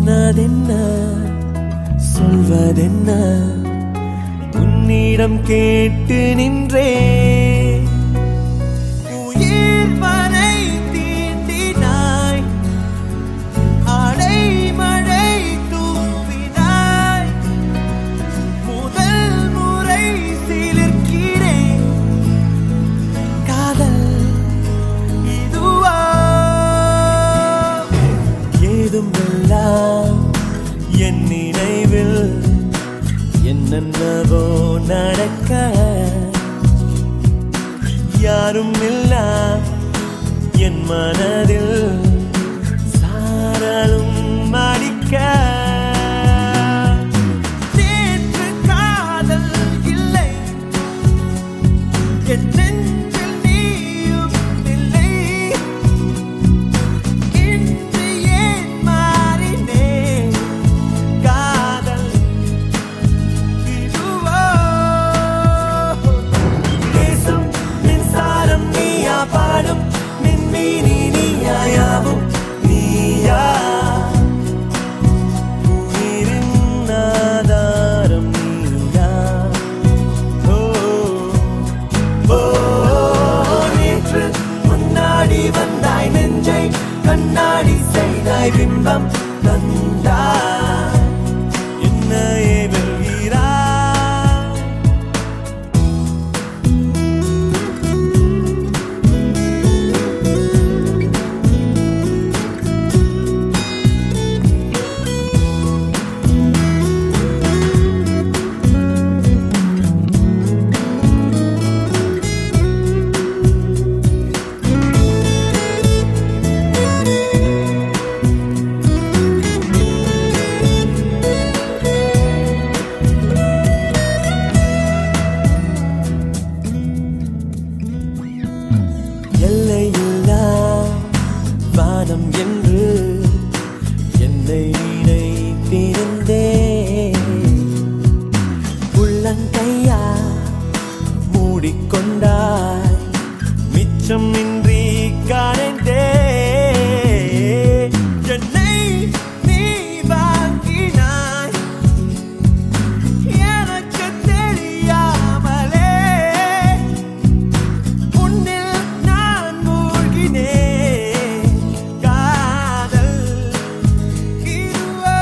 சொன்னதென்ன சொல்வதென்ன உன்னிடம் கேட்டு நின்றே உயிர் வரை தீண்டினாய் அடை மழை தூவினாய் முதல் முறை சிலிர்க்கிறேன் காதல் இதுவா ஏதும் எல்லாம் என் நினைவில் என்னென்னவோ நடக்க யாரும் இல்லா என் மனதில் சாரலும் அடிக்க நேற்று காதல் இல்லை என் நெஞ்சில் நீயும் இல்லை இன்று ஏன் மாறினேன் காதல் இதுவோ தேசம் மின்சாரம் நீயா பாடும் மின்மீனி நீயாயாவும் நீயா உயிரின் ஆதாரம் நீயா ஓ ஓ நேற்று முன்னாடி வந்தாய் நெஞ்சை கண்ணாடி செய்தாய் பிம்பம் தந்தாய் என்னையே வெல்கிறாய் எல்லையில்லா வானம் என்று என்னை நினைத்திருந்தே உள்ளங்கையா மூடிக்கொண்டாய் மிச்சம் இன்றி காணந்தே என்னை நீ வாங்கினாய் எனக்கு தெரியாமலே உன்னில் நான் மூழ்கினேன் காதல் இதுவோ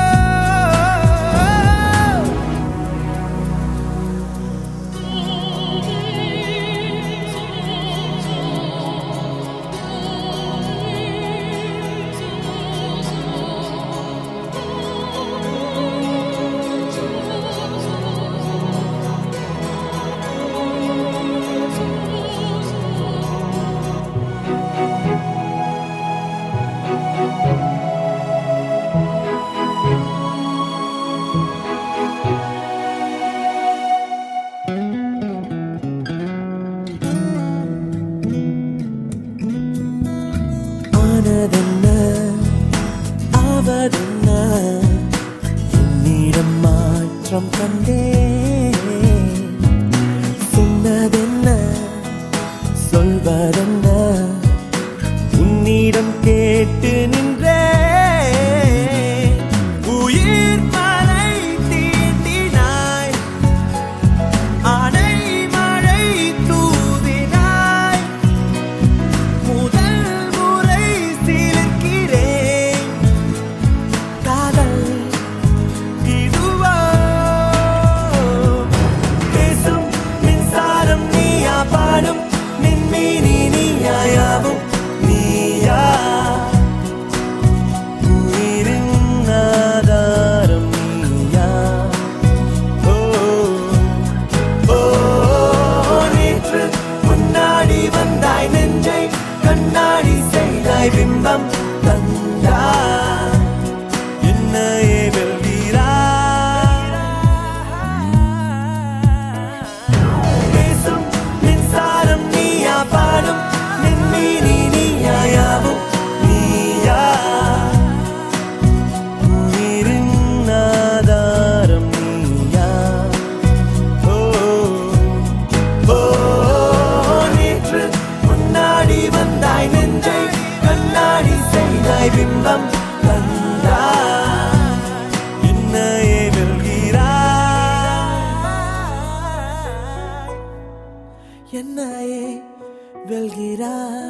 ஆனதென்ன ஆவதென்ன என்னிடம் மாற்றம் கண்டே சொன்னதென்ன சொல்வதென்ன உன்னிடம் கேட்டு நின்றே உயிர் மலை தீண்டினாய் அடை மழை தூவினாய் முதல் முறை சிலிர்க்கிறேன் காதல் இதுவா என்னையே வெல்கிறாய்